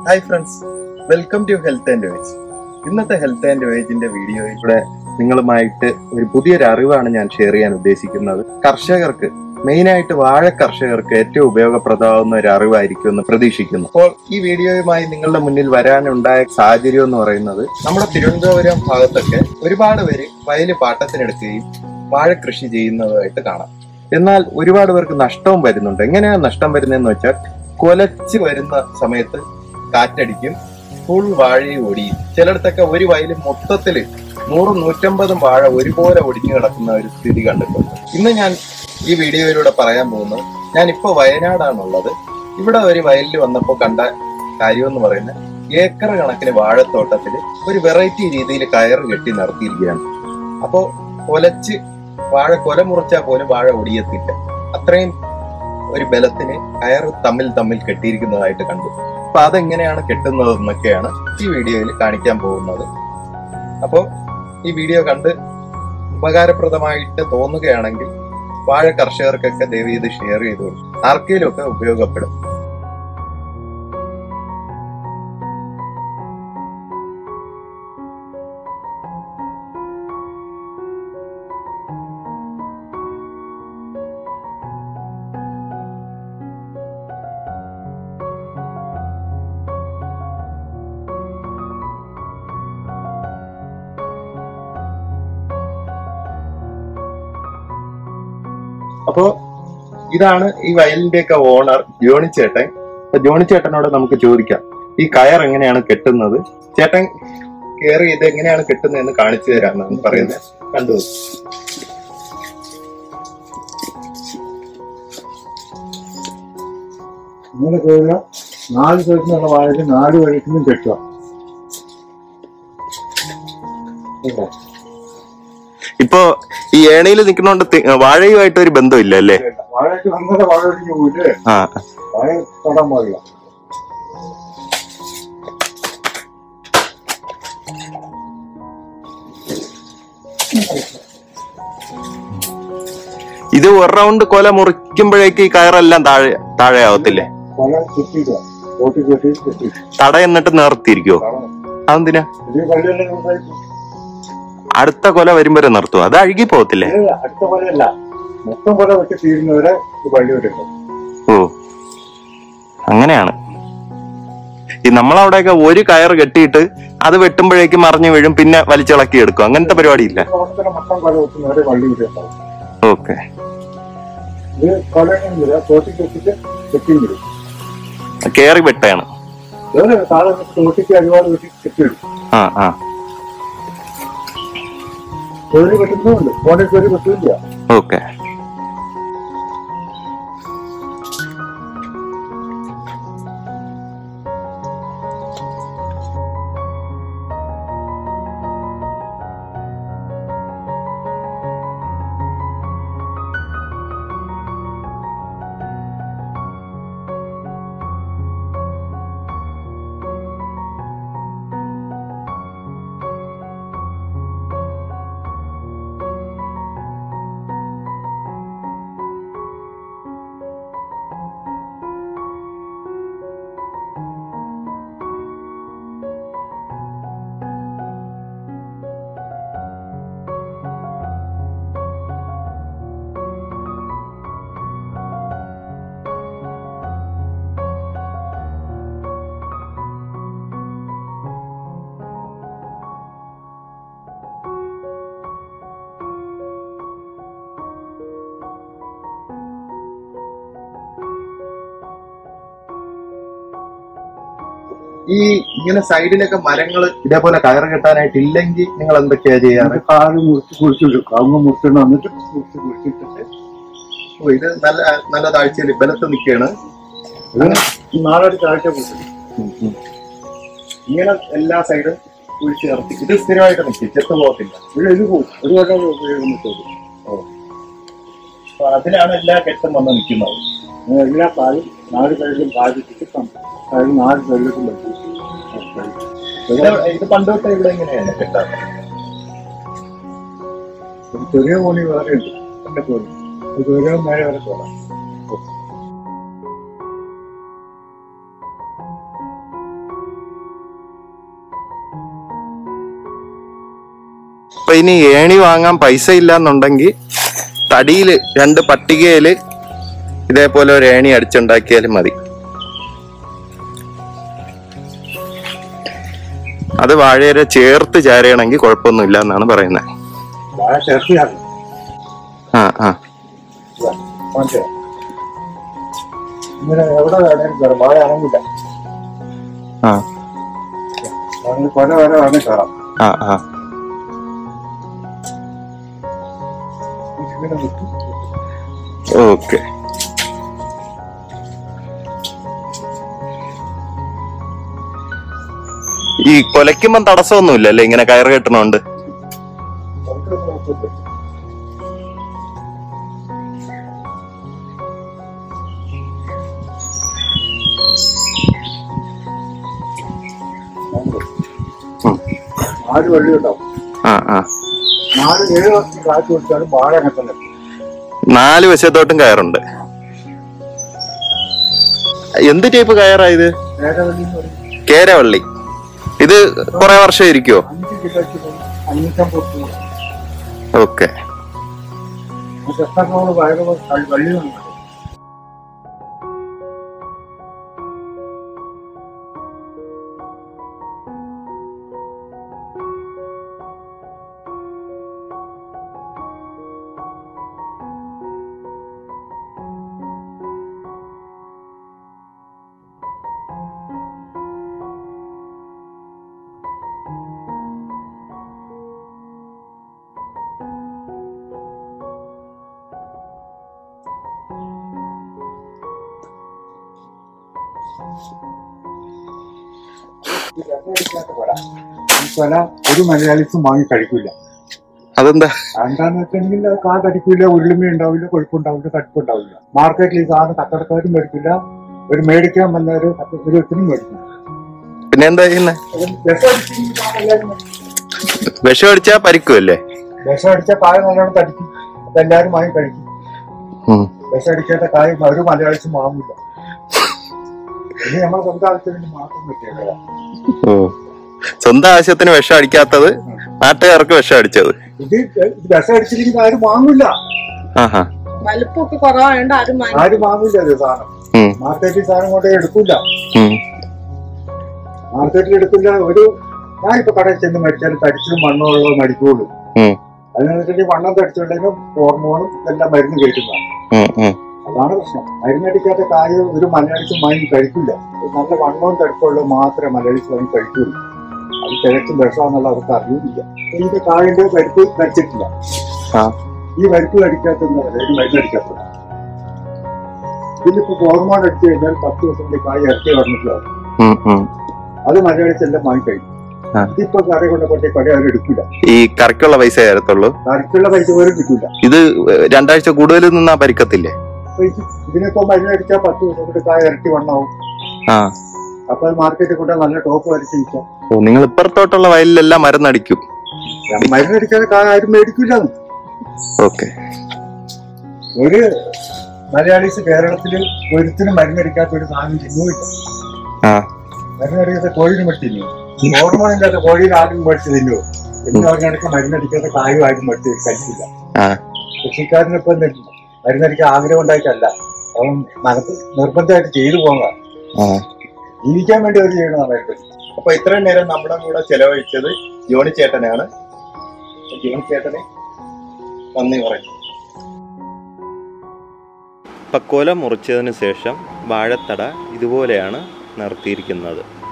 Hi friends welcome to health and വേജ് ഇന്നത്തെ health and വേജിന്റെ വീഡിയോയിലൂടെ നിങ്ങളുമായിട്ട് ഒരു പുതിയൊരു അറിവാണ് ഞാൻ ഷെയർ ചെയ്യാൻ ഉദ്ദേശിക്കുന്നത് കർഷകർക്ക് മെയിൻ ആയിട്ട് വാഴ കർഷകർക്ക് ഏറ്റവും ഉപയോഗപ്രദമാവുന്ന ഒരു അറിവായിരിക്കും എന്ന് പ്രതീക്ഷിക്കുന്നു അപ്പോൾ ഈ വീഡിയോയുമായി നിങ്ങളുടെ മുന്നിൽ വരാനുണ്ടായ സാഹചര്യം എന്ന് പറയുന്നത് നമ്മുടെ തിരുവനന്തപുരം ഭാഗത്തൊക്കെ ഒരുപാട് പേര് വയല് പാട്ടത്തിനെടുക്കുകയും വാഴ കൃഷി ചെയ്യുന്നതായിട്ട് കാണാം എന്നാൽ ഒരുപാട് പേർക്ക് നഷ്ടവും വരുന്നുണ്ട് എങ്ങനെയാണ് നഷ്ടം വരുന്നതെന്ന് വെച്ചാൽ കൊലച്ച് വരുന്ന സമയത്ത് കാറ്റടിക്കും ഫുൾ വാഴയും ഒടിയും ചിലയിടത്തൊക്കെ ഒരു വയലിൽ മൊത്തത്തില് നൂറും നൂറ്റമ്പതും വാഴ ഒരുപോലെ ഒടിഞ്ഞു കിടക്കുന്ന ഒരു സ്ഥിതി കണ്ടിട്ടുണ്ട് ഇന്ന് ഞാൻ ഈ വീഡിയോയിലൂടെ പറയാൻ പോകുന്നത് ഞാൻ ഇപ്പൊ വയനാടാണുള്ളത് ഇവിടെ ഒരു വയലിൽ വന്നപ്പോൾ കണ്ട കാര്യം എന്ന് പറയുന്നത് ഏക്കർ കണക്കിന് വാഴത്തോട്ടത്തിൽ ഒരു വെറൈറ്റി രീതിയിൽ കയറ് കെട്ടി നിർത്തിയിരിക്കുകയാണ് അപ്പോ കൊലച്ച് വാഴ കൊല മുറിച്ചാൽ പോലും വാഴ ഒടിയത്തില്ല അത്രയും ഒരു ബലത്തിന് കയറ് തമ്മിൽ തമ്മിൽ കെട്ടിയിരിക്കുന്നതായിട്ട് കണ്ടു അപ്പൊ അതെങ്ങനെയാണ് കെട്ടുന്നത് എന്നൊക്കെയാണ് ഈ വീഡിയോയിൽ കാണിക്കാൻ പോകുന്നത് അപ്പോ ഈ വീഡിയോ കണ്ട് ഉപകാരപ്രദമായിട്ട് തോന്നുകയാണെങ്കിൽ വാഴ കർഷകർക്കൊക്കെ ദയവ് ചെയ്ത് ഷെയർ ചെയ്തു ആർക്കെങ്കിലും ഒക്കെ ഉപയോഗപ്പെടും അപ്പോ ഇതാണ് ഈ വയലിന്റെ ഒക്കെ ഓണർ ജോണി ചേട്ടൻ അപ്പൊ ജോണി ചേട്ടനോട് നമുക്ക് ചോദിക്കാം ഈ കയർ എങ്ങനെയാണ് കെട്ടുന്നത് ചേട്ടൻ കയറി ഇത് എങ്ങനെയാണ് കെട്ടുന്നതെന്ന് കാണിച്ചു തരാമെന്നാണ് പറയുന്നത് കണ്ടു ഇങ്ങനെ കയറുക നാല് സൈഡിൽ നിന്നുള്ള വാഴയ്ക്ക് നാല് വഴിക്കും കെട്ടുക കേട്ടോ? ഇപ്പോ ഈ ഏണയിൽ നിൽക്കുന്നോണ്ട് വാഴയുമായിട്ട് ഒരു ബന്ധമില്ല അല്ലേ വാഴയ്ക്ക് അങ്ങനെ വാഴ ഒടിഞ്ഞു പോയിട്ട് ആ വാഴ തൊടാൻ പാടില്ല ഇത് ഒരു റൗണ്ട് കൊല മുറിക്കുമ്പോഴേക്ക് ഈ കയറെല്ലാം താഴെ താഴെ ആവത്തില്ലേ കൊല കെട്ടിയിടുക ബോട്ട് കെട്ടി കെട്ടി തട എന്നിട്ട് നിർത്തിയിരിക്കുവോ അതെന്തിനാ ഇത് കല്ലെല്ലാം ഉണ്ടായിരിക്കും അടുത്ത കൊല വരുമ്പോഴേ നിർത്തുവോ അത് അഴുകി പോകത്തില്ലേ ഇത് അടുത്ത കൊലയല്ല മൊത്തം കൊല വെട്ടി തീരുന്നവരെ ഈ വള്ളി വരും ഓ അങ്ങനെയാണ് ഈ നമ്മളവിടെയൊക്കെ ഒരു കയർ കെട്ടിയിട്ട് അത് വെട്ടുമ്പോഴേക്ക് മറിഞ്ഞു വീഴും പിന്നെ വലിച്ചിളക്കി എടുക്കും അങ്ങനത്തെ പരിപാടി ഇല്ല തോട്ടത്തിലെ മൊത്തം കൊല വെട്ടുന്നവരെ വള്ളി വരും ഓക്കെ ഇത് കൊല എങ്ങനെ വരിക തോട്ടിക്ക് വെച്ചിട്ട് കെട്ടിയും വരും കേറി വെട്ടയാണ് വേറെ സാധാരണ തോട്ടിക്ക് ഒരുപാട് വെട്ടി കെട്ടിയിടും ആ ആ ഒരു കെട്ടുന്നുണ്ട് ഫോണിൽ ഒരു കെട്ടില്ല ഓക്കെ ഈ ഇങ്ങനെ സൈഡിലൊക്കെ മരങ്ങൾ ഇതേപോലെ കയറ് കെട്ടാനായിട്ട് ഇല്ലെങ്കിൽ നിങ്ങൾ എന്തൊക്കെയാ ചെയ്യാറ് എന്നിട്ട് കാല് മുറിച്ച് കുഴിച്ചിടും കവുങ്ങ് മുറിച്ചിട്ട് വന്നിട്ട് മുറിച്ച് കുഴിച്ചിട്ടിട്ട് ഓ, ഇത് നല്ല നല്ല താഴ്ചയിൽ ബലത്ത് നിൽക്കുകയാണ് ഇത് നാലടി താഴ്ച കുഴിച്ചിടും ഇങ്ങനെ എല്ലാ സൈഡും കുഴിച്ച് നിർത്തി ഇത് സ്ഥിരമായിട്ട് നിൽക്കും ചെത്തു പോകത്തില്ല ഇവിടെ ഇത് പോകും ഒരു വട്ടം ഉപയോഗിക്കുമ്പോഴത്തേക്കും അപ്പൊ അതിലാണ് എല്ലാ കെട്ടും വന്ന് നിൽക്കുന്നത് അങ്ങനെ എല്ലാ കാലും നാല് സൈഡിലും ബാധിച്ചിട്ട് സൈഡിൽ നാല് സൈഡിലേക്കും വെച്ചു ഇത് ഇത് പണ്ട് തൊട്ടേ ഇവിടെ ഇങ്ങനെയാണ് കെട്ടാറ് ഒരു ചെറിയ കോണി വേറെ ഉണ്ട് എന്റെ കോണി ഒരു ചെറിയ മേലെ വരെ പോകാം അപ്പൊ ഇനി ഏണി വാങ്ങാൻ പൈസ ഇല്ലാന്നുണ്ടെങ്കിൽ തടിയില് രണ്ട് പട്ടികയില് ഇതേപോലെ ഒരു ഏണി അടിച്ചുണ്ടാക്കിയാലും മതി അത് വാഴയില ചേർത്ത് ചാരയണമെങ്കിൽ കുഴപ്പമൊന്നുമില്ല എന്നാണ് പറയുന്നത് വാഴ ചേർത്തിയാണ് ആ ആ മനസ്സിലായോ ഇങ്ങനെ എവിടെ വേണേലും കയറാം വാഴ അണങ്ങില്ല ആ അങ്ങനെ കൊല വരെ വേണേൽ കയറാം ആ ആ ഇങ്ങനെ നിൽക്കും ഓക്കെ ഈ കൊലയ്ക്കുമ്പം തടസ്സമൊന്നുമില്ല അല്ലേ ഇങ്ങനെ കയറ് കെട്ടണോണ്ട് നമുക്കൊന്നും കുഴപ്പമില്ല. ഉം. നാല് വള്ളി ഉണ്ടാവും ആ ആ നാല് ഏഴ് വർഷം കാറ്റ് കൊടുത്താലും വാഴ അങ്ങനെ തന്നെ നാല് വശത്തോട്ടും കയറുണ്ട് എന്ത് ടൈപ്പ് കയറാ ഇത് ഏകവള്ളി എന്ന് പറയും കേരവള്ളി ഇത് കുറെ വർഷം ഇരിക്കുവോ അഞ്ച് കിലോയ്ക്ക് അഞ്ഞൂറ്റമ്പത് രൂപ ഓക്കെ എത്രത്തോളം വയറ് വള്ളി വന്നു ഈ കൊല ഒരു മലയാളിക്കും വാങ്ങി കഴിക്കില്ല അതെന്താ എന്താന്ന് വെച്ചിട്ടുണ്ടെങ്കിൽ അത് കാ കടിക്കില്ല ഉരുളിമ ഉണ്ടാവില്ല കൊഴുപ്പുണ്ടാവില്ല കടുപ്പുണ്ടാവില്ല മാർക്കറ്റിൽ ഈ സാധനം കച്ചവടക്കാരും മേടിക്കില്ല ഒരു മേടിക്കാൻ വന്നവര് ഒരു ഒത്തിരി മേടിക്കില്ല പിന്നെ എന്താ ചെയ്യുന്നത് വിഷം അടിച്ചെങ്കിൽ ഈ സാധനം എല്ലാവരും മേടിക്കും. വിഷം അടിച്ചാ പരിക്കുമല്ലേ വിഷം അടിച്ച കായ നല്ലോണം തടിക്കും അപ്പൊ എല്ലാവരും വാങ്ങി കഴിക്കും ഉം. വിഷം അടിക്കാത്ത കായ ഒരു മലയാളിച്ചും വാങ്ങില്ല ഇത് നമ്മൾ സ്വന്തം ആവശ്യത്തിന് മാത്രം കിട്ടിയേക്കാം ഓ സ്വന്തം ആവശ്യത്തിന് വിഷം അടിക്കാത്തത് നാട്ടുകാർക്ക് വിഷം അടിച്ചത് ഇത് ഇത് വിഷം അടിച്ചില്ലെങ്കിൽ ആരും വാങ്ങില്ല ആഹാ വലുപ്പമൊക്കെ കുറവായോണ്ട് ആരും വാങ്ങി ആരും വാങ്ങില്ല ഇത് സാധനം ഉം, മാർക്കറ്റിൽ സാധനം കൊണ്ട് എടുക്കില്ല ഉം. മാർക്കറ്റിൽ എടുക്കില്ല ഒരു ഞാൻ ഇപ്പൊ കടയിൽ ചെന്ന് മേടിച്ചാൽ തടിച്ചും മണ്ണും ഉള്ളത് മേടിക്കുള്ളൂ ഉം. അതിനനുസരിച്ച് വണ്ണം തടിച്ചുണ്ടെങ്കിലും ഹോർമോണും ഇതെല്ലാം മരുന്ന് കഴിക്കുന്നതാണ് ഉം, ഉം. അതാണ് പ്രശ്നം മരുന്നടിക്കാത്ത കായ ഒരു മലയാളിച്ചും വാങ്ങി കഴിക്കില്ല നല്ല വണ്ണവും തടുപ്പുള്ളത് മാത്രമേ മലയാളിച്ച് വാങ്ങി കഴിക്കുള്ളൂ അത് തികച്ചും വിഷമാന്നുള്ള അവർക്ക് അറിയില്ല ഇതിന്റെ കായന്റെ പരിപ്പ് കഴിച്ചിട്ടില്ല ആ. ഈ പരിപ്പ് കടിക്കാത്തതെന്ന് പറയാം ഒരു മരുന്നടിക്കാത്തത് ഇതിലിപ്പോ ഹോർമോൺ അടിച്ചു കഴിഞ്ഞാൽ പത്ത് ദിവസത്തിന്റെ കായ ഇറക്കി പറഞ്ഞിട്ടുണ്ടാവും ഉം, ഉം. അത് മലയാളിച്ചെല്ലാം വാങ്ങി കഴിക്കും ആ. ഇതിപ്പോ കട കൊണ്ട് കൊണ്ടേ കട അവർ എടുക്കില്ല ഈ കറിക്കുള്ള പൈസ തരത്തുള്ളൂ കറിക്കുള്ള പൈസ പോലും കിട്ടില്ല ഇത് രണ്ടാഴ്ച കൂടുതൽ നിന്നാ പരിക്കത്തില്ലേ അപ്പൊ ഇത് ഇതിനിപ്പോ മരുന്നടിച്ചാൽ പത്ത് ദിവസം കൊണ്ട് കായ ഇറക്കി വണ്ണാവും ആ അപ്പൊ അത് മാർക്കറ്റിൽ കൊണ്ട് നല്ല ടോപ്പ് വരച്ച് വിൽക്കാം ഓ നിങ്ങൾ ഇപ്പുറത്തോട്ടുള്ള വയലിലെല്ലാം മരുന്നടിക്കും മരുന്നടിക്കാതെ കായ ആരും മേടിക്കില്ല ഓക്കെ ഒരു മലയാളീസ് കേരളത്തില് ഒരുത്തിനും മരുന്നടിക്കാത്ത ഒരു സാധനം തിന്നുമില്ല ആ മരുന്നടിക്കാത്ത കോഴിന് മേടിച്ച് തിന്നു ഹോർമോൺ ഇല്ലാത്ത കോഴിയിൽ ആരും മേടിച്ച് തിന്നു എന്ന് പറഞ്ഞാൽ മരുന്നടിക്കാത്ത കായും ആരും മേടിച്ച് കഴിക്കില്ല ആ കൃഷിക്കാരനിപ്പം മരുന്നടിക്കാൻ ആഗ്രഹം ഉണ്ടായിട്ടല്ല അവൻ മനസ്സ് നിർബന്ധമായിട്ട് ചെയ്തു പോകാം ആ ജീവിക്കാൻ വേണ്ടി അവർ ചെയ്യണം മരുന്ന് അപ്പൊ ഇത്രയും നേരം നമ്മുടെ കൂടെ ചെലവഴിച്ചത് ജോണി ചേട്ടനാണ് ജോണി ചേട്ടനെ നന്ദി പറയും ഇപ്പൊ കൊല മുറിച്ചതിന് ശേഷം വാഴത്തട ഇതുപോലെയാണ് നിർത്തിയിരിക്കുന്നത്